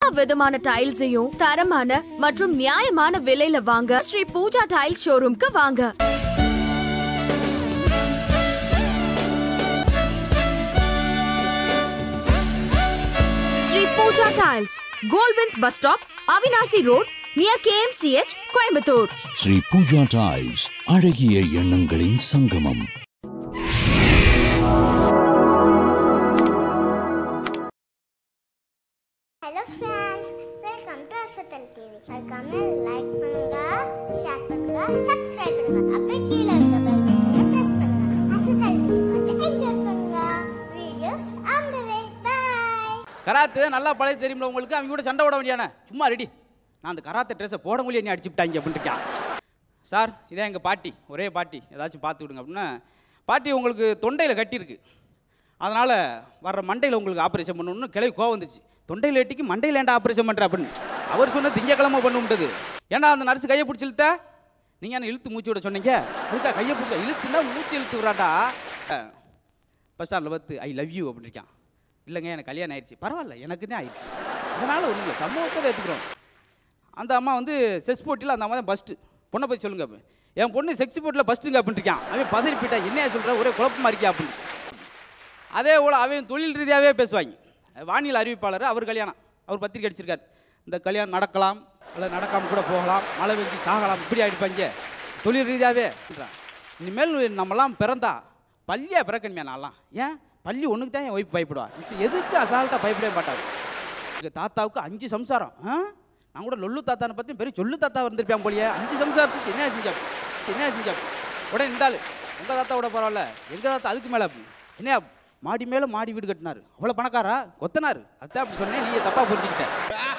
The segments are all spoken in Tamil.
விதமான டைல்ஸையும் தரமான மற்றும் நியாயமான விலையில வாங்க ஸ்ரீ பூஜா டைல் ஷோரூம்க்கு வாங்க ஸ்ரீ பூஜா டைல்ஸ் கோல்வின்ஸ் bus stop Avinashi road near KMCH Coimbatore Sri Pooja tiles அழகிய எண்ணங்களின் சங்கமம் hello friends welcome to Asathal TV மறக்காம லைக் பண்ணுங்க ஷேர் பண்ணுங்க சப்ஸ்கிரைப் பண்ணுங்க அப்படியே கீழே இருக்க பெல் பட்டனை பிரஸ் பண்ணுங்க அசத்தல் டிவி பார்த்து என்ஜாய் பண்ணுங்க videos on the way bye கராத்து நல்லா பழைய தெரியும்ல உங்களுக்கு அவங்க கூட சண்டை போட வேண்டியானே சும்மா ரெடி நான் அந்த கராத்தே ட்ரெஸ்ஸை போட முடியல நீ அடிச்சுட்டாங்க அப்படின்ட்டு இருக்கான் சார் இதான் எங்கள் பாட்டி ஒரே பாட்டி ஏதாச்சும் பார்த்து விடுங்க அப்படின்னா பாட்டி உங்களுக்கு தொண்டையில் கட்டியிருக்கு அதனால் வர்ற மண்டையில் உங்களுக்கு ஆப்ரேஷன் பண்ணணும்னு கிளவி கோவம் வந்துச்சு தொண்டையில் எட்டிக்கு மண்டையில் ஏன்டா ஆப்ரேஷன் பண்ணுற அப்படின்னு அவர் சொன்ன திங்கக்கிழமை பண்ண விட்டது ஏன்டா அந்த நர்ஸ் கையை பிடிச்சி இழுத்த நீங்கள் என்ன இழுத்து மூச்சு விட சொன்னீங்க அதுக்கா கையை பிடிச்ச இழுத்துனா மூச்சு இழுத்து விட்றாட்டா பஸ் ஸ்டாண்டில் பார்த்து ஐ லவ் யூ அப்படின்னு இருக்கான் இல்லைங்க எனக்கு கல்யாணம் ஆயிடுச்சு பரவாயில்ல எனக்கு தான் ஆயிடுச்சு அதனால் ஒன்றும் இல்லை சம்பவத்தை தான் எடுத்துக்கிறோம் அந்த அம்மா வந்து செக்ஸ் போட்டியில் அந்த அம்மா தான் ஃபஸ்ட்டு பொண்ணை போய் சொல்லுங்க அப்ப. என் பொண்ணு செக்ஸ் போட்டியில் ஃபஸ்ட்டுங்க அப்படின்னு இருக்கான் அவன் பதறி போயிட்டான் என்னையா சொல்கிற ஒரே குழப்பமா இருக்கியா அப்படின்னு அதே போல் அவன் தொழில் ரீதியாகவே பேசுவாங்க வானிலை அறிவிப்பாளர் அவர் கல்யாணம் அவர் பத்திரிக்கை அடிச்சிருக்காரு இந்த கல்யாணம் நடக்கலாம் அல்லது நடக்காமல் கூட போகலாம் மழை பெஞ்சு சாகலாம் இப்படி ஆகிடுப்பாங்க தொழில் ரீதியாகவே இனிமேல் நம்மலாம் பிறந்தா பள்ளியாக பிறக்கணுமே நான்லாம் ஏன் பள்ளி ஒன்றுக்கு தான் என் ஒய்ஃப் பயப்படுவா இப்போ எதுக்கு அசால்ட்டாக பயப்படவே மாட்டாங்க எங்கள் தாத்தாவுக்கு அஞ்சு சம்சாரம் ஆ நான் கூட லொல்லு தாத்தானை பற்றி பெரிய சொல்லு தாத்தா வந்திருப்பேன் போலியே அஞ்சு சம்சாரத்துக்கு என்ன செஞ்சாப்பு என்ன செஞ்சாப்பு உடனே இருந்தாலும் உங்கள் தாத்தா விட பரவாயில்ல எங்கள் தாத்தா அதுக்கு மேலே என்ன மாடி மேலே மாடி வீடு கட்டினாரு அவ்வளோ பணக்காரா கொத்தனாரு அதான் அப்படி சொன்னேன் நீங்கள் தப்பாக புரிஞ்சுக்கிட்டேன்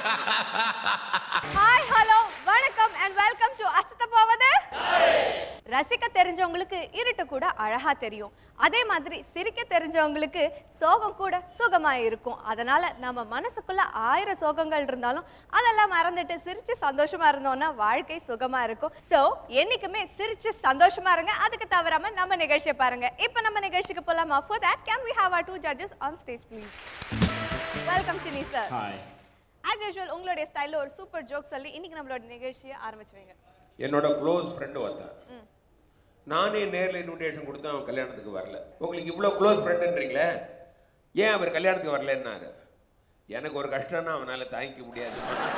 ஹாய் ஹலோ வணக்கம் அண்ட் வெல்கம் டு அசத்த போவது ரசிக்க தெரிஞ்சவங்களுக்கு இருட்டு கூட அழகா தெரியும் அதே மாதிரி சிரிக்க தெரிஞ்சவங்களுக்கு சோகம் கூட சுகமா இருக்கும் அதனால நம்ம மனசுக்குள்ள ஆயிரம் சோகங்கள் இருந்தாலும் அதெல்லாம் மறந்துட்டு சிரிச்சு சந்தோஷமா இருந்தோம்னா வாழ்க்கை சுகமா இருக்கும் சோ என்னைக்குமே சிரிச்சு சந்தோஷமா இருங்க அதுக்கு தவறாம நம்ம நிகழ்ச்சியை பாருங்க இப்போ நம்ம நிகழ்ச்சிக்கு போலாமா for that can we have our two judges on stage please welcome cine sir hi as usual உங்களுடைய ஸ்டைல்ல ஒரு சூப்பர் ஜோக் சொல்லி இன்னைக்கு நம்மளோட நிகழ்ச்சியை ஆரம்பிச்சு வைங்க என்னோட க்ளோஸ் ஃப்ரெண்டு ஒருத்தன் நானே நேரில் இன்விடேஷன் கொடுத்தேன் அவன் கல்யாணத்துக்கு வரல உங்களுக்கு இவ்வளோ க்ளோஸ் ஃப்ரெண்டுன்றீங்களே ஏன் அவர் கல்யாணத்துக்கு வரலன்னாரு எனக்கு ஒரு கஷ்டம்னா அவனால் தாங்கிக்க முடியாது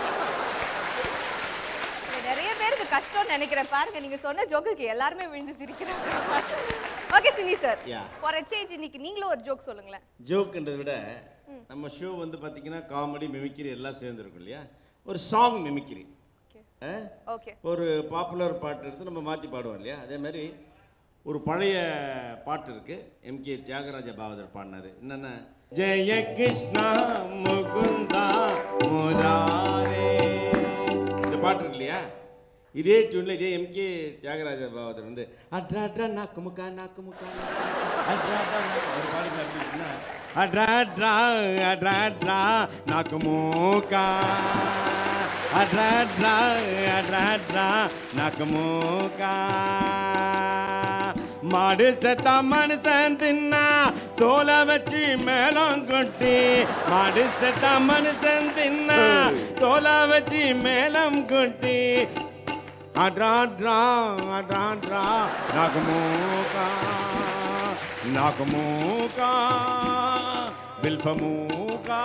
இது நிறைய பேருக்கு கஷ்டம்னு நினைக்கிறேன் பாருங்க நீங்க சொன்ன ஜோக்குக்கு எல்லாருமே விழுந்து சிரிக்கிறாங்க okay cine sir Yeah. For a change இன்னைக்கு நீங்களும் ஒரு ஜோக் சொல்லுங்களேன் ஜோக்குன்றதை விட நம்ம ஷோ வந்து பார்த்தீங்கன்னா காமெடி மிமிக்ரி எல்லாம் சேர்ந்துருக்கும் இல்லையா ஒரு சாங் மிமிக்ரி ஓகே ஒரு பாப்புலர் பாட்டு எடுத்து நம்ம மாற்றி பாடுவோம் இல்லையா அதே மாதிரி ஒரு பழைய பாட்டு இருக்கு எம்கே தியாகராஜ பாவதர் பாடினது என்னென்ன ஜெய கிருஷ்ணா முகுந்தா முராரே இந்த பாட்டு இருக்கு இல்லையா இதே டியூன்ல இதே எம்கே தியாகராஜ பாவதர் வந்து அட்ரா அட்ரா நாக்கு முக்கா நாக்கு முக்கா அட்ரா அட்ரா நாக்கு ஒரு பாடுங்க அப்படி இருக்குன்னா, அட்ரா அட்ரா அட்ரா அட்ரா நாக்கு மூக்கா அட்ரா அட்ரா அட்ரா அட்ரா நாக்கு மூக்கா மாடு செத்தா மனுஷன் தின்னா தோலை வச்சு மேலம் கொட்டி மாடு செத்தா மனுஷன் தின்னா தோலை வச்சு மேலம் கொட்டி அட்ராட்ரா அட்ராட்ரா நாகமூகா நாகமூகா బిల్పమూగా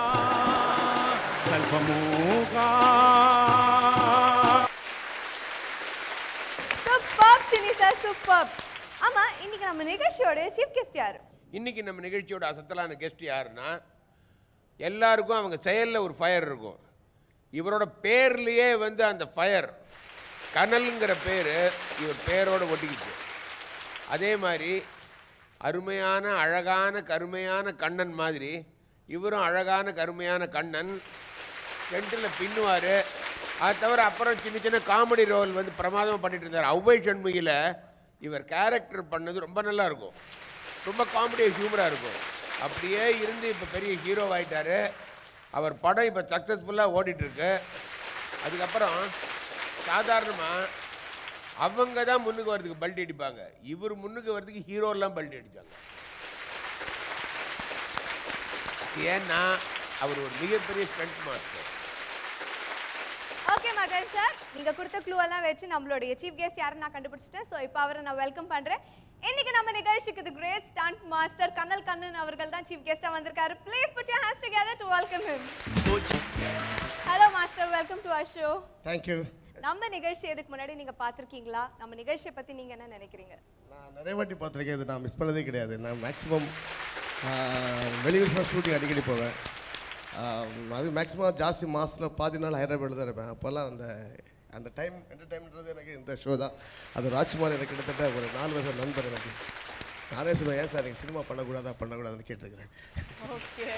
స్వల్పమూగా சூப்பர் சினி சார் சூப்பர் ஆமா இன்னைக்கு நம்ம நிகழ்ச்சியோட சீஃப் கெஸ்ட் யாரு இன்னைக்கு நம்ம நிகழ்ச்சியோட அசத்தலான கெஸ்ட் யாருன்னா எல்லாருக்கும் அவங்க செயலில் ஒரு ஃபயர் இருக்கும் இவரோட பேர்லேயே வந்து அந்த ஃபயர் கனலுங்கிற பேர் இவர் பேரோட ஒட்டிக்கிச்சு அதே மாதிரி அருமையான அழகான கருமையான கண்ணன் மாதிரி இவரும் அழகான கருமையான கண்ணன் டென்ட்டில் பின்னுவார் அது தவிர அப்புறம் சின்ன சின்ன காமெடி ரோல் வந்து பிரமாதமாக பண்ணிட்டு இருந்தார் ஔவை சண்முகியில் இவர் கேரக்டர் பண்ணது ரொம்ப நல்லா இருக்கும் ரொம்ப காமெடி ஹியூமராக இருக்கும் அப்படியே இருந்து இப்போ பெரிய ஹீரோ ஆயிட்டாரு அவர் படம் இப்போ சக்ஸஸ்ஃபுல்லாக ஓடிட்டுருக்கு அதுக்கப்புறம் சாதாரணமாக அவங்க தான் முன்னுக்கு வரதுக்கு பல்டி அடிப்பாங்க இவர் முன்னுக்கு வரதுக்கு ஹீரோலாம் பல்டி அடித்தாங்க ஏன்னா அவர் ஒரு மிகப்பெரிய ஸ்டண்ட் மாஸ்டர் ஓகே மகன் சார் நீங்க கொடுத்த க்ளூ எல்லாம் வச்சு நம்மளுடைய சீஃப் கெஸ்ட் யாருன்னு நான் கண்டுபிடிச்சிட்டேன் ஸோ இப்போ அவரை நான் வெல்கம் பண்றேன் இன்னைக்கு நம்ம நிகழ்ச்சிக்கு தி கிரேட் ஸ்டண்ட் மாஸ்டர் கண்ணல் கண்ணன் அவர்கள் தான் சீஃப் கெஸ்டா வந்திருக்காரு please put your hands together to welcome him hello master welcome to our show thank you நம்ம நிகழ்ச்சி எதுக்கு முன்னாடி நீங்க பார்த்திருக்கீங்களா நம்ம நிகழ்ச்சியை பத்தி நீங்க என்ன நினைக்கிறீங்க நான் நிறைய வாட்டி பார்த்துருக்கேன் இது நான் மிஸ் பண்ணதே கிடையாது நான் மேக்ஸிமம் வெளியூர் ஷூட்டிங் அடிக்கடி போவேன் ஆஹ், அது மேக்ஸிமம் ஜாஸ்தி மாதத்தில் பாதி நாள் ஹைதராபாத்தில் தான் இருப்பேன் அப்போல்லாம் அந்த அந்த டைம் என்டர்டைன்மெண்ட்றது எனக்கு இந்த ஷோ தான் அது ராஜ்குமார் எனக்கு கிட்டத்தட்ட ஒரு நாலு வருஷம் நண்பர் எனக்கு நானே சொல்லுவேன் ஏன் சார் நீங்கள் சினிமா பண்ணக்கூடாதா பண்ணக்கூடாதுன்னு கேட்டிருக்கிறேன் okay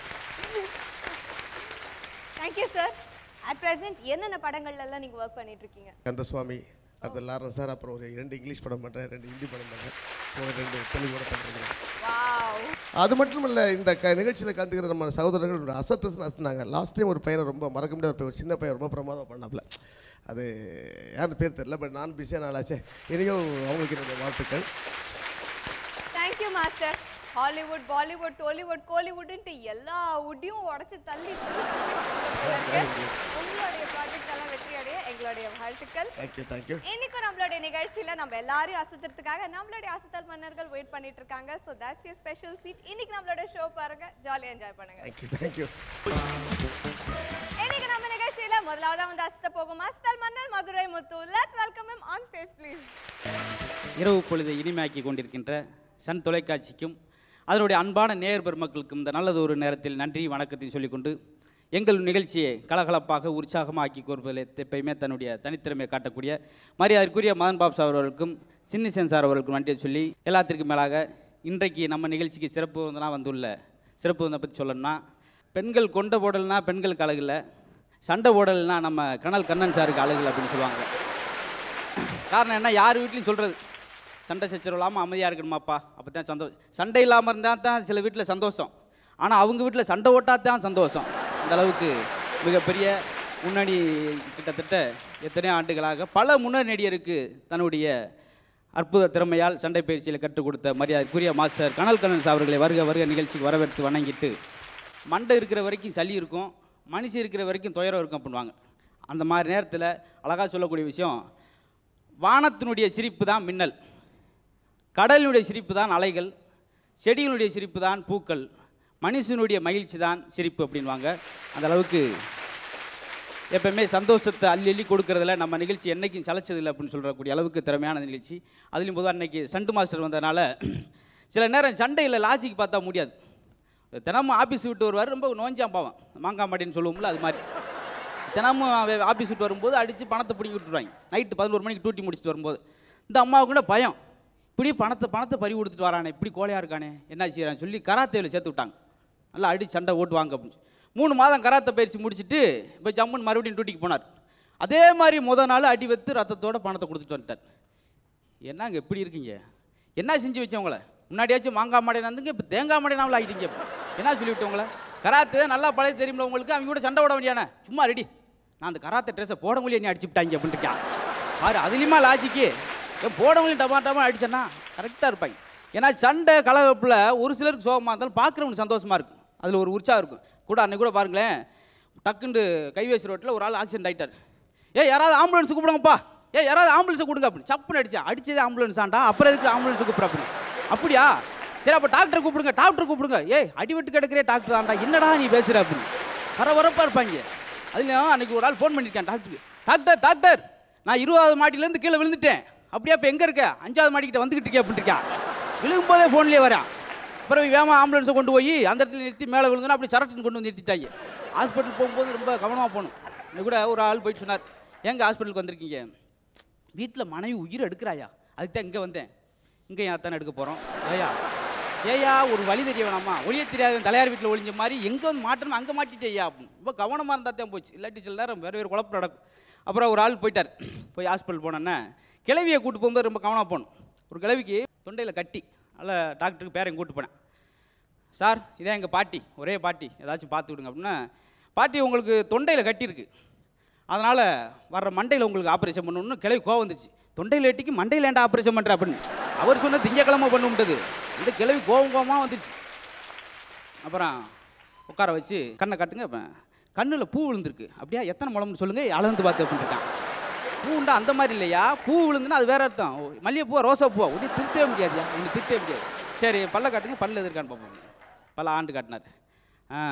thank you sir at present என்னென்ன படங்கள்ல எல்லாம் நீங்க ஒர்க் பண்ணிட்டு இருக்கீங்க கந்தசுவாமி அடுத்த லாரன் சார் அப்புறம் ஒரு ரெண்டு இங்கிலீஷ் படம் பண்ணுறேன் ரெண்டு ஹிந்தி படம் பண்ணுறேன் ஒரு ரெண்டு தெலுங்கு படம் பண்ணுறேன் வாவ் அது மட்டும் இல்லை இந்த க நிகழ்ச்சியில் கலந்துக்கிற நம்ம சகோதரர்கள் அசத்தஸ் அசந்தாங்க லாஸ்ட் டைம் ஒரு பையனை ரொம்ப மறக்க முடியாத ஒரு பையன், ஒரு சின்ன பையன் ரொம்ப பிரமாதம் பண்ணாப்புல அது யாருன்னு பேர் தெரியல பட் நான் பிஸியான ஆளாச்சே இனியும் அவங்களுக்கு என்னுடைய வாழ்த்துக்கள் thank you master Hollywood Bollywood Tollywood கோலிவுட்ன்ட்டு எல்லா உட்டையும் உடைச்சு தள்ளி உங்களுடைய ப்ராஜெக்ட் எல்லாம் வெற்றி அடைய எங்களுடைய வாழ்த்துக்கள் தேங்க்யூ தேங்க்யூ இன்னைக்கும் நம்மளுடைய நிகழ்ச்சியில நம்ம எல்லாரையும் அசத்துறதுக்காக நம்மளுடைய அசத்தல் மன்னர்கள் வெயிட் பண்ணிட்டு இருக்காங்க so that's you special seat இன்னைக்கு நம்மளோட ஷோ பாருங்க ஜாலியா என்ஜாய் பண்ணுங்க தேங்க்யூ தேங்க்யூ இன்னைக்கு நம்ம நிகழ்ச்சியில முதலாவதா வந்து அசத்த போகும் அசத்தல் மன்னர் Madurai Muthu let's welcome him on stage please இரவு பொழுதை இனிமையாக்கி கொண்டிருக்கின்ற சன் தொலைக்காட்சிக்கும் அதனுடைய அன்பான நேயர் பெருமக்களுக்கும் இந்த நல்லது ஒரு நேரத்தில் நன்றி வணக்கத்தை சொல்லிக்கொண்டு எங்கள் நிகழ்ச்சியை கலகலப்பாக உற்சாகமாக ஆக்கி கொடுப்பதில் எப்பயுமே தன்னுடைய தனித்திறமையை காட்டக்கூடிய மரியாதைக்குரிய மதன் பாப் சார் அவர்களுக்கும் சின்னி சென் சார் அவர்களுக்கும் நன்றியை சொல்லி எல்லாத்திற்கும் மேலாக இன்றைக்கு நம்ம நிகழ்ச்சிக்கு சிறப்பு விருந்தெல்லாம் வந்துள்ள சிறப்பு விருந்தை பற்றி சொல்லணும்னா பெண்கள் கொண்ட போடல்னா பெண்களுக்கு அழகில்லை சண்டை போடல்னா நம்ம கனல் கண்ணன் சாருக்கு அழகில்லை அப்படின்னு சொல்லுவாங்க காரணம் என்ன யார் வீட்லையும் சொல்கிறது சண்டை சச்சரவு இல்லாமல் அமைதியாக இருக்கணுமாப்பா அப்போ தான் சந்தோஷம் சண்டை இல்லாமல் இருந்தால் தான் சில வீட்டில் சந்தோஷம் ஆனால் அவங்க வீட்டில் சண்டை ஓட்டா தான் சந்தோஷம் அந்த அளவுக்கு மிகப்பெரிய முன்னணி கிட்டத்தட்ட எத்தனையோ ஆண்டுகளாக பல முன்னணி நடிகருக்கு தன்னுடைய அற்புத திறமையால் சண்டை பயிற்சியில் கற்றுக் கொடுத்த மரியாதைக்குரிய மாஸ்டர் கனல் கண்ணன் அவர்களை வருக வருக நிகழ்ச்சிக்கு வரவேற்று வணங்கிட்டு மண்டை இருக்கிற வரைக்கும் சளி இருக்கும் மனுஷன் இருக்கிற வரைக்கும் துயரம் இருக்கும் அப்படின்வாங்க அந்த மாதிரி நேரத்தில் அழகாக சொல்லக்கூடிய விஷயம் வானத்தினுடைய சிரிப்பு தான் மின்னல் கடலினுடைய சிரிப்பு தான் அலைகள் செடிகளுடைய சிரிப்பு தான் பூக்கள் மனுஷனுடைய மகிழ்ச்சி தான் சிரிப்பு அப்படின்வாங்க அந்த அளவுக்கு எப்பவுமே சந்தோஷத்தை அள்ளி அள்ளி கொடுக்கறதுல நம்ம நிகழ்ச்சி என்னைக்கும் சலைச்சதில்லை அப்படின்னு சொல்கிறக்கூடிய அளவுக்கு திறமையான நிகழ்ச்சி அதுலேயும் பொதுவாக அன்னைக்கு சண்டு மாஸ்டர் வந்ததுனால சில நேரம் சண்டையில் லாஜிக் பார்த்தா முடியாது தினமும் ஆஃபீஸ் விட்டு வருவார் ரொம்ப நோஞ்சாம் பாவம் மாங்காய் மாடின்னு சொல்லுவோம்ல அது மாதிரி தினமும் அவன் ஆஃபீஸ் விட்டு வரும்போது அடித்து பணத்தை பிடிங்கி விட்டுருவாங்க நைட்டு பதினோரு மணிக்கு டூட்டி முடிச்சுட்டு வரும்போது இந்த அம்மாவுக்கு கூட பயம் இப்படி பணத்தை பணத்தை பறி கொடுத்துட்டு வரானே இப்படி கோழையாக இருக்கானே என்ன செய்யறான்னு சொல்லி கராத்தேவில் சேர்த்து விட்டாங்க நல்லா அடி சண்டை ஓட்டுவாங்க அப்படின்னு சொல்லி. மூணு மாதம் கராத்தை பயிற்சி முடிச்சுட்டு இப்போ ஜம்முன்னு மறுபடியும் டியூட்டிக்கு போனார் அதே மாதிரி முத நாள் அடி வைத்து ரத்தத்தோட பணத்தை கொடுத்துட்டு வந்துட்டார் என்னங்க எப்படி இருக்கீங்க என்ன செஞ்சு வச்சவங்கள முன்னாடியாச்சும் மாங்காய் மாடை வந்துங்க இப்போ தேங்காய் மாடை நாவல் ஆகிட்டீங்க இப்ப. என்ன சொல்லிவிட்டு உங்களை கராத்தே நல்லா பழைய தெரியும்ல உங்களுக்கு அவங்க கூட சண்டை விட வேண்டியானே சும்மா ரெடி நான் அந்த கராத்தே ட்ரெஸ்ஸை போட முடியல நீ அடிச்சுட்டாங்க அப்படின்ட்டு பாரு அதுலேயுமா லாஜிக்கு ஏன் போட முடியும் டமா டமா அடிச்சேன்னா கரெக்டாக இருப்பாங்க ஏன்னா சண்டை கலகப்பில் ஒரு சிலருக்கு சோகமாக இருந்தாலும் பார்க்குறவங்களுக்கு சந்தோஷமாக இருக்கும் அதில் ஒரு உற்சாகம் இருக்கும் கூட அன்னைக்கு கூட பாருங்களேன் டக்குண்டு கைவேசி ரோட்டில் ஒரு ஆள் ஆக்சிடென்ட் ஆயிட்டார் ஏ யாராவது ஆம்புலன்ஸ் கூப்பிடுங்கப்பா ஏ யாராவது ஆம்புலன்ஸை கொடுங்க அப்படின்னு சப்புன்னு அடிச்சா அடிச்சதே ஆம்புலன்ஸ் ஆண்டா அப்புறம் எதுக்கு ஆம்புலன்ஸ் கூப்பிட்ற அப்படின்னு அப்படியா சரி அப்போ டாக்டர் கூப்பிடுங்க டாக்டர் கூப்பிடுங்க ஏய் அடிவிட்டு கிடக்கிறே டாக்டர் ஆண்டா என்னடா நீ பேசுகிற அப்படின்னு பரபரப்பாக இருப்பாங்க அதுலேயும் அன்னைக்கு ஒரு ஆள் ஃபோன் பண்ணியிருக்கேன் டாக்டருக்கு டாக்டர் டாக்டர் நான் இருபதாவது மாடியிலேருந்து கீழே விழுந்துட்டேன் அப்படியே இப்போ எங்கே இருக்க அஞ்சாவது மாடிக்கிட்ட வந்துக்கிட்டு இருக்கே அப்படின்னு இருக்கான் விழுகும்போதே ஃபோன்லேயே வரேன் அப்புறம் வேமா ஆம்புலன்ஸை கொண்டு போய் அந்த இடத்துல நிறுத்தி மேலே விழுந்தோன்னா அப்படி சரட்டுன்னு கொண்டு வந்து நிறுத்திட்டாங்க ஹாஸ்பிட்டல் போகும்போது ரொம்ப கவனமாக போகணும் இன்னைக்கு கூட ஒரு ஆள் போயிட்டு சொன்னார் எங்கே ஹாஸ்பிட்டலுக்கு வந்திருக்கீங்க வீட்டில் மனைவி உயிர் எடுக்கிறாயா அதுக்கு தான் இங்கே வந்தேன் இங்கே ஏன் தானே எடுக்க போகிறோம் ஏயா ஏயா ஒரு வழி தெரிய வேணாமா ஒளிய தெரியாத தலையார் வீட்டில் ஒளிஞ்ச மாதிரி எங்கே வந்து மாட்டணும் அங்கே மாட்டிட்டேயா அப்படின்னு ரொம்ப கவனமாக இருந்தால் தான் போச்சு இல்லாட்டி சில நேரம் வேறு வேறு குழப்பம் நடக்கும் அப்புறம் ஒரு ஆள் போயிட்டார் போய் ஹாஸ்பிட்டல் போனோன்னே கிளவியை கூட்டு போகும்போது ரொம்ப கவனமாக போகணும் ஒரு கிளவிக்கு தொண்டையில் கட்டி அதில் டாக்டருக்கு பேரையும் கூட்டு போனேன் சார் இதான் எங்கள் பாட்டி ஒரே பாட்டி ஏதாச்சும் பார்த்து விடுங்க அப்படின்னா பாட்டி உங்களுக்கு தொண்டையில் கட்டியிருக்கு அதனால் வர்ற மண்டையில் உங்களுக்கு ஆப்ரேஷன் பண்ணணும்னு கிளவி கோவம் வந்துச்சு தொண்டையில் எட்டிக்கு மண்டையில் ஏன்டா ஆப்ரேஷன் பண்ணுற அப்படின்னு அவர் சொன்ன திங்கக்கிழமை பண்ண விட்டது இந்த கிளவி கோவம் கோவமாக வந்துச்சு அப்புறம் உட்கார வச்சு கண்ணை காட்டுங்க இப்போ கண்ணில் பூ விழுந்திருக்கு அப்படியா எத்தனை முழம்னு சொல்லுங்கள் அளந்து பார்த்து அப்படின்னு இருக்கான் பூண்டா அந்த மாதிரி இல்லையா பூ விழுந்துன்னா அது வேற அர்த்தம் ஓ, மல்லிகைப்பூவா ரோசா பூவா உடனே திருத்தவே முடியாதுயா உனக்கு திருத்தவே முடியாது சரி பல்ல காட்டுங்க பல்ல எதிர்க்கான்னு பார்ப்போம் பல்ல ஆண்டு காட்டினார் ஆ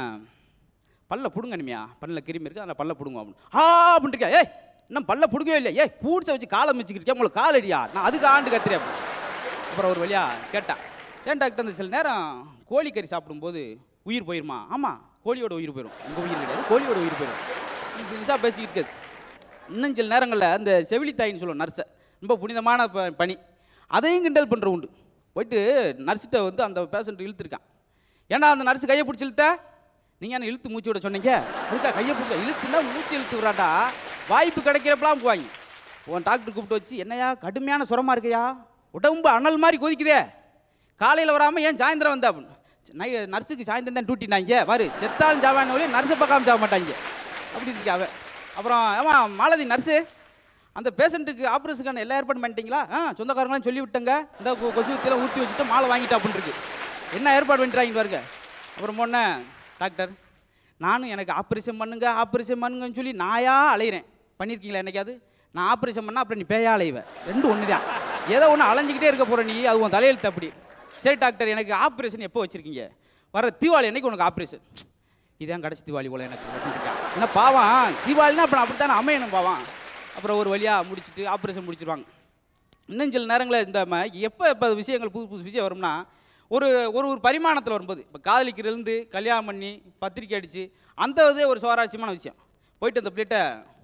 பல்ல பிடுங்கணுமியா பல்ல கிருமி இருக்கு அதில் பல்ல பிடுங்க அப்படின்னு ஆ அப்படின்ட்டு இருக்கா ஏய் இன்னும் பல்ல பிடுங்கவே இல்லை ஏய் பூடிச்ச வச்சு காலை மிச்சிக்கிட்டு உங்களுக்கு கால் அடியா நான் அதுக்கு ஆண்டு கத்துறேன் அப்படின்னு. அப்புறம் ஒரு வழியா கேட்டான் ஏன் டாக்டர் அந்த சில நேரம் கோழிக்கறி சாப்பிடும்போது உயிர் போயிருமா ஆமாம் கோழியோட உயிர் போயிடும் உங்கள் உயிர் கிடையாது கோழியோட உயிர் போயிடும் இது இதாக பேசிக்கிட்டு இருக்குது இன்னும் சில நேரங்களில் அந்த செவிலி தாயின்னு சொல்லுவோம் நர்ஸை ரொம்ப புனிதமான ப- பணி அதையும் கிண்டல் பண்ணுற உண்டு போயிட்டு நர்ஸ்கிட்ட வந்து அந்த பேஷண்ட் இழுத்துருக்கான் ஏன்னா அந்த நர்ஸ் கையை பிடிச்சி இழுத்த நீங்கள் என்ன இழுத்து மூச்சு விட சொன்னீங்க அதுக்கா கையை பிடிச்ச இழுத்துனா மூச்சு இழுத்து விடாட்டா வாய்ப்பு கிடைக்கிறப்பலாம் போவாங்க உன் டாக்டர் கூப்பிட்டு வச்சு என்னையா கடுமையான சுரமா இருக்கையா உடம்பு அனல் மாதிரி கொதிக்குதே காலையில் வராமல் ஏன் சாயந்தரம் வந்தா அப்படின்னு நை நர்ஸுக்கு சாயந்தரம் தான் டூட்டினாங்க பாரு செத்தாலும் ஜாவான வழி நர்ஸை பார்க்காம ஜாக மாட்டாங்க அப்படி இருக்கு அவ அப்புறம் ஏமா மாலதி நர்ஸு அந்த பேஷண்ட்டுக்கு ஆப்ரேஷனுக்கான எல்லா ஏற்பாடும் பண்ணிட்டீங்களா ஆ சொந்தக்காரங்களாம் சொல்லி விட்டங்க இந்த கொ- கொசு ஊற்றிலாம் ஊற்றி வச்சுட்டு மாலை வாங்கிட்டா அப்படின்னு இருக்கு என்ன ஏற்பாடு பண்ணிட்டாங்க பாருங்க அப்புறம் முன்ன டாக்டர் நானும் எனக்கு ஆப்ரேஷன் பண்ணுங்க ஆப்ரேஷன் பண்ணுங்கன்னு சொல்லி நாயா அலையிறேன் பண்ணியிருக்கீங்களா என்னைக்காவது நான் ஆப்ரேஷன் பண்ணால் அப்புறம் நீ பேயா அலைவ ரெண்டும் ஒன்று தான் ஏதோ ஒன்று அலைஞ்சிக்கிட்டே இருக்க போகிற நீ அது உன் தலையெழுத்து அப்படி சரி டாக்டர் எனக்கு ஆப்ரேஷன் எப்போ வச்சுருக்கீங்க வர தீபாவளி அன்னைக்கு உனக்கு ஆப்ரேஷன் இதான் கடைசி தீபாவளி போல எனக்கு அப்படின்னு இருக்கான். என்ன பாவம் தீபாவளினா அப்புறம் அப்படித்தானே அமையணும் பாவம் அப்புறம் ஒரு வழியாக முடிச்சுட்டு ஆப்ரேஷன் முடிச்சிருவாங்க இன்னும் சில நேரங்களில் இந்த ம- எப்போ எப்போ விஷயங்கள் புது புது விஷயம் வரும்னா ஒரு ஒரு ஒரு பரிமாணத்தில் வரும்போது இப்போ காதலிக்கிறதுலேருந்து கல்யாணம் பண்ணி பத்திரிக்கை அடித்து அந்த இதே ஒரு சுவாரஸ்யமான விஷயம் போயிட்டு அந்த பிளேட்டை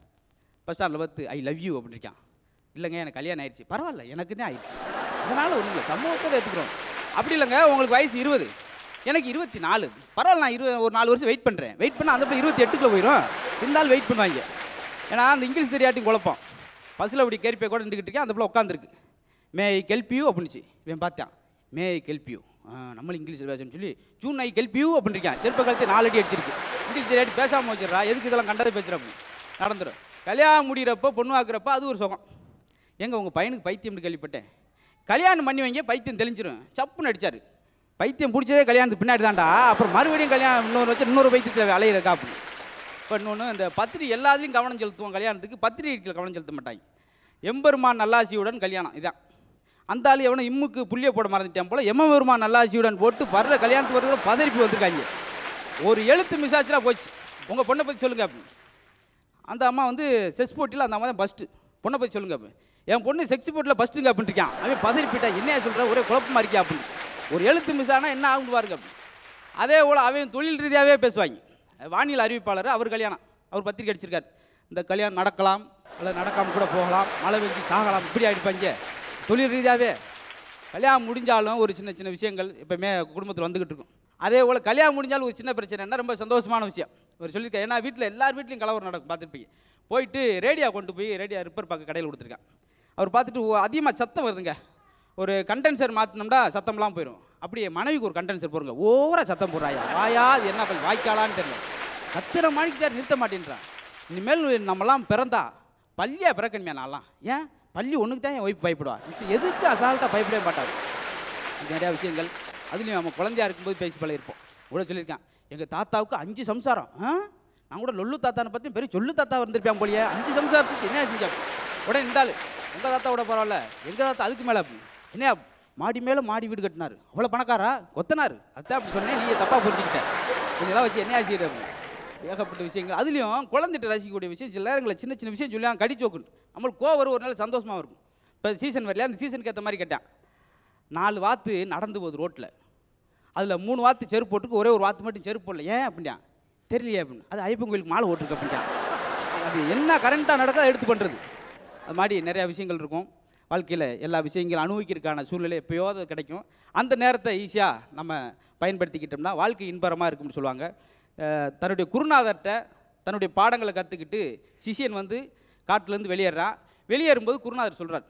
பஸ் ஸ்டாண்டில் பார்த்து ஐ லவ் யூ அப்படின்னு இருக்கான் இல்லைங்க எனக்கு கல்யாணம் ஆயிடுச்சு பரவாயில்ல எனக்கு தான் ஆயிடுச்சு அதனால் ஒன்றும் இல்லை சமூகத்தை ஏற்றுக்கிறோம் அப்படி இல்லைங்க உங்களுக்கு வயசு இருபது எனக்கு இருபத்தி நாலு பரவாயில்ல நான் இருபது ஒரு நாலு வருஷம் வெயிட் பண்ணுறேன் வெயிட் பண்ணால் அந்த போய் இருபத்தி எட்டுக்குள்ள போயிடும் இருந்தாலும் வெயிட் பண்ணுவாங்க ஏன்னா அந்த இங்கிலீஷ் தெரியாட்டி குழப்பம் பஸ்ஸில் அப்படி கேரிப்பே கூட நின்றுக்கிட்டு இருக்கேன் அந்த பிள்ளை உட்காந்துருக்கு மே ஐ கெல்ப் யூ அப்படின்னுச்சு இவன் பார்த்தான் மே ஐ கெல்ப் யூ நம்மளும் இங்கிலீஷில் பேசணும்னு சொல்லி ஜூன் ஐ கெல்ப் யூ அப்படின்னு இருக்கான் செருப்ப காலத்து நாலு அடி அடிச்சிருக்கு இங்கிலீஷ் தெரியாட்டி பேசாமல் வச்சிடறா எதுக்கு இதெல்லாம் கண்டதை பேசுகிற அப்படி நடந்துடும் கல்யாணம் முடிகிறப்போ பொண்ணு ஆக்குறப்ப அது ஒரு சுகம் எங்க உங்கள் பையனுக்கு பைத்தியம்னு கேள்விப்பட்டேன் கல்யாணம் பண்ணி வைங்க பைத்தியம் தெளிஞ்சிரும் சப்புன்னு அடிச்சாரு பைத்தியம் பிடிச்சதே கல்யாணத்துக்கு பின்னாடி தான்டா அப்புறம் மறுபடியும் கல்யாணம் இன்னொரு வச்சு இன்னொரு பைத்தியத்தில் அலையிற காப்பு இப்போ இன்னொன்று இந்த பத்திரி எல்லாத்துலேயும் கவனம் செலுத்துவோம் கல்யாணத்துக்கு பத்திரிகைகள் கவனம் செலுத்த மாட்டாங்க எம்பெருமான் நல்லாசியுடன் கல்யாணம் இதான் அந்த ஆள் எவனும் இம்முக்கு புள்ளிய போட மறந்துட்டேன் போல எம்மபெருமான் நல்லாசியுடன் போட்டு வர்ற கல்யாணத்துக்கு வருகிற பதறிப்பு வந்திருக்காங்க ஒரு எழுத்து மிஸ் ஆச்சுனா போச்சு உங்கள் பொண்ணை பற்றி சொல்லுங்க அப்படின்னு அந்த அம்மா வந்து செஸ் போட்டியில் அந்த அம்மா தான் ஃபஸ்ட்டு பொண்ணை பற்றி சொல்லுங்க அப்போ என் பொண்ணு செக்ஸ் போட்டியில் ஃபஸ்ட்டுங்க அப்படின்னு இருக்கான் அவன் பதறி போயிட்டா என்னையா சொல்கிற ஒரே குழப்பமா இருக்கியா அப்படின்னு ஒரு எழுத்து மிஸ் ஆனால் என்ன ஆகும் பாருங்க அப்படி அதே போல் அவன் தொழில் ரீதியாகவே பேசுவாங்க வானியல் அறிவிப்பாளர் அவர் கல்யாணம் அவர் பத்திரிக்கை அடிச்சிருக்காரு இந்த கல்யாணம் நடக்கலாம் அல்லது நடக்காமல் கூட போகலாம் மழை பெஞ்சு சாகலாம் இப்படி ஆகிடுப்பாங்க தொழில் ரீதியாகவே கல்யாணம் முடிஞ்சாலும் ஒரு சின்ன சின்ன விஷயங்கள் எப்பவுமே குடும்பத்தில் வந்துக்கிட்டு இருக்கும் அதே போல் கல்யாணம் முடிஞ்சாலும் ஒரு சின்ன பிரச்சனைன்னா ரொம்ப சந்தோஷமான விஷயம் அவர் சொல்லியிருக்காரு ஏன்னா வீட்டில் எல்லார் வீட்லையும் கலவரம் நடக்கும் பார்த்துருப்பீங்க போயிட்டு ரேடியோ கொண்டு போய் ரேடியோ ரிப்பேர் பார்க்க கடையில் கொடுத்துருக்கான் அவர் பார்த்துட்டு அதிகமாக சத்தம் வருதுங்க ஒரு கண்டென்சர் மாற்றினோம்னா சத்தம்லாம் போயிடும் அப்படியே மனைவிக்கு ஒரு கண்டென்சர் போடுங்க ஓவராக சத்தம் போடுறாயா வாயா அது என்ன பண்ணி வாய்க்காலான்னு தெரியல கத்திர மணிக்கு சார் நிறுத்த மாட்டேன்றான் இனிமேல் நம்மலாம் பிறந்தா பள்ளியா பிறக்கணுமே நான்லாம் ஏன் பள்ளி ஒன்றுக்கு தான் என் ஒய்ஃப் பயப்படுவா இது எதுக்கு அசால்ட்டாக பயப்படவே மாட்டாரு நிறையா விஷயங்கள் அதுலேயும் நம்ம குழந்தையா இருக்கும்போது பேசி பழகிருப்போம் கூட சொல்லியிருக்கான் எங்கள் தாத்தாவுக்கு அஞ்சு சம்சாரம் ஆ நான் கூட லொல்லு தாத்தானை பற்றி பெரிய சொல்லு தாத்தா வந்திருப்பேன் போலியே அஞ்சு சம்சாரத்துக்கு என்ன செஞ்சான் உடனே இருந்தாள் உங்கள் தாத்தா விட பரவாயில்ல எங்கள் தாத்தா அதுக்கு மேலே என்ன மாடி மேலே மாடி வீடு கட்டினார் அவ்வளோ பணக்காரா கொத்தனார் அதான் அப்படி சொன்னேன் நீங்கள் தப்பாக புரிஞ்சுக்கிட்ட இதெல்லாம் வச்சு என்ன ஆச்சு ஏகப்பட்ட விஷயங்கள் அதுலேயும் குழந்தைகிட்ட ரசிக்கக்கூடிய விஷயம் சில நேரங்களில் சின்ன சின்ன விஷயம் சொல்லி கடிச்சு வைக்கணும் நம்மளுக்கு கோவம் வரும் ஒரு நாள் சந்தோஷமாக இருக்கும் இப்போ சீசன் வரலையா அந்த சீசனுக்கு ஏற்ற மாதிரி கேட்டேன் நாலு வாத்து நடந்து போகுது ரோட்டில் அதில் மூணு வாத்து செருப்பு போட்டுக்கு ஒரே ஒரு வாத்து மட்டும் செருப்பு போடல ஏன் அப்படின்டா தெரியலையே அப்படின்னு அது ஐயப்பன் கோயிலுக்கு மாலை ஓட்டுருக்கு அப்படின்ட்டா அது என்ன கரண்ட்டாக நடக்க அதை எடுத்து பண்ணுறது அது மாதிரி நிறையா விஷயங்கள் இருக்கும் வாழ்க்கையில் எல்லா விஷயங்களும் அனுபவிக்கிறதுக்கான சூழ்நிலை எப்போயாவது கிடைக்கும் அந்த நேரத்தை ஈஸியாக நம்ம பயன்படுத்திக்கிட்டோம்னா வாழ்க்கை இன்பரமாக இருக்கும்னு சொல்லுவாங்க அஹ் தன்னுடைய குருநாதர்கிட்ட தன்னுடைய பாடங்களை கற்றுக்கிட்டு சிஷியன் வந்து காட்டிலேருந்து வெளியேறான் வெளியேறும்போது குருநாதர் சொல்கிறார்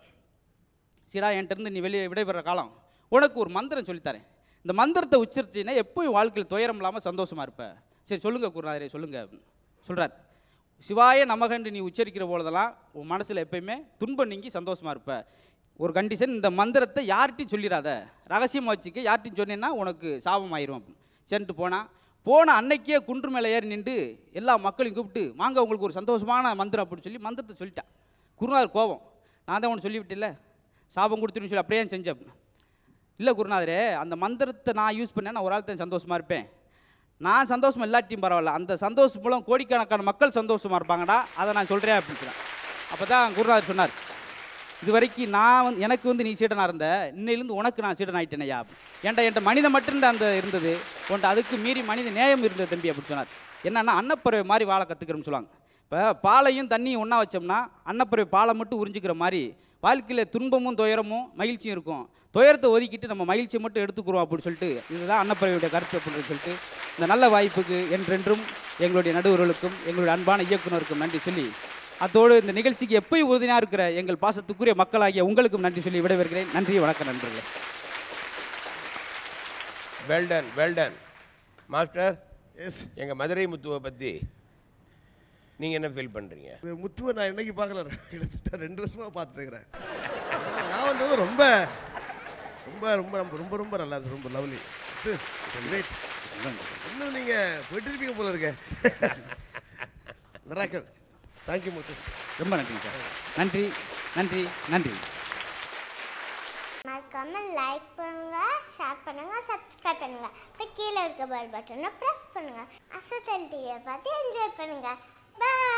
சீடா என்கிட்ட இருந்து நீ வெளியே விடைபெற காலம் உனக்கு ஒரு மந்திரம் சொல்லித்தரேன் இந்த மந்திரத்தை உச்சரிச்சின்னா எப்போயும் வாழ்க்கையில் துயரம் இல்லாமல் சந்தோஷமாக இருப்ப சரி சொல்லுங்க குருநாதரே சொல்லுங்க சொல்கிறார் சிவாய நமகன்று நீ உச்சரிக்கிற பொழுதெல்லாம் உன் மனசில் எப்பயுமே துன்பம் நீங்கி சந்தோஷமாக இருப்ப ஒரு கண்டிஷன் இந்த மந்திரத்தை யார்கிட்டையும் சொல்லிடாத ரகசியமாக வச்சுக்க யார்கிட்டையும் சொன்னேன்னா உனக்கு சாபம் ஆயிரும் அப்படின்னு சரின்ட்டு போனால் போன அன்னைக்கே குன்று மேலே ஏறி நின்று எல்லா மக்களையும் கூப்பிட்டு வாங்க உங்களுக்கு ஒரு சந்தோஷமான மந்திரம் அப்படின்னு சொல்லி மந்திரத்தை சொல்லிட்டேன் குருநாதர் கோபம் நான் தான் ஒன்று சொல்லிவிட்டில்ல சாபம் கொடுத்துருன்னு சொல்லி அப்படியே செஞ்சேன் இல்லை குருநாதரே அந்த மந்திரத்தை நான் யூஸ் பண்ணேன் நான் ஒரு ஆள் தான் சந்தோஷமாக இருப்பேன் நான் சந்தோஷம் இல்லாட்டியும் பரவாயில்ல அந்த சந்தோஷம் மூலம் கோடிக்கணக்கான மக்கள் சந்தோஷமாக இருப்பாங்கடா அதை நான் சொல்கிறேன் அப்படின்னு சொன்னேன் அப்போ தான் குருநாதர் சொன்னார் இது வரைக்கும் நான் வந்து எனக்கு வந்து நீ சீடனாக இருந்த இன்னையிலேருந்து உனக்கு நான் சீடன் ஆயிட்டேனையா ஏன்டா என்கிட்ட மனித மட்டும்தான் அந்த இருந்தது உன்ட்ட அதுக்கு மீறி மனித நேயம் இருந்தது தம்பி அப்படின்னு சொன்னார் என்னன்னா அன்னப்பறவை மாதிரி வாழ கற்றுக்கிறோம்னு சொல்லுவாங்க இப்போ பாலையும் தண்ணியும் ஒன்றா வச்சோம்னா அன்னப்பறவை பாலை மட்டும் உறிஞ்சிக்கிற மாதிரி வாழ்க்கையில் துன்பமும் துயரமும் மகிழ்ச்சியும் இருக்கும் துயரத்தை ஒதுக்கிட்டு நம்ம மகிழ்ச்சியை மட்டும் எடுத்துக்கிறோம் அப்படின்னு சொல்லிட்டு இதுதான் அன்னப்பறவையுடைய கருத்து அப்படின்னு சொல்லிட்டு இந்த நல்ல வாய்ப்புக்கு என்றென்றும் எங்களுடைய நடுவர்களுக்கும் எங்களுடைய அன்பான இயக்குனருக்கும் நன்றி சொல்லி அத்தோடு இந்த நிகழ்ச்சிக்கு எப்பயும் உறுதியாக இருக்கிற எங்கள் பாசத்துக்குரிய மக்களாகிய உங்களுக்கும் நன்றி சொல்லி விடைபெறுகிறேன் நன்றி வணக்கம் நண்பர்களே வெல்டன் வெல்டன் மாஸ்டர் எஸ் எங்கள் மதுரை முத்துவை பற்றி நீங்கள் என்ன ஃபீல் பண்ணுறீங்க இது முத்துவை நான் இன்னைக்கு பார்க்கல கிட்டத்தட்ட ரெண்டு வருஷமாக பார்த்துருக்குறேன் நான் வந்தது ரொம்ப ரொம்ப ரொம்ப ரொம்ப ரொம்ப ரொம்ப நல்லா இருந்துச்சு ரொம்ப லவ்லி கிரேட் இன்னும் நீங்கள் போயிட்டு போல இருக்க மிராக்கல் தேங்க்யூ முத்து ரொம்ப நன்றி சார் நன்றி நன்றி நன்றி மறக்காம லைக் பண்ணுங்க ஷேர் பண்ணுங்க சப்ஸ்கிரைப் பண்ணுங்க இப்போ கீழே இருக்க பெல் பட்டனை ப்ரெஸ் பண்ணுங்க அசத்தல் டிவியை பார்த்து என்ஜாய் பண்ணுங்க பை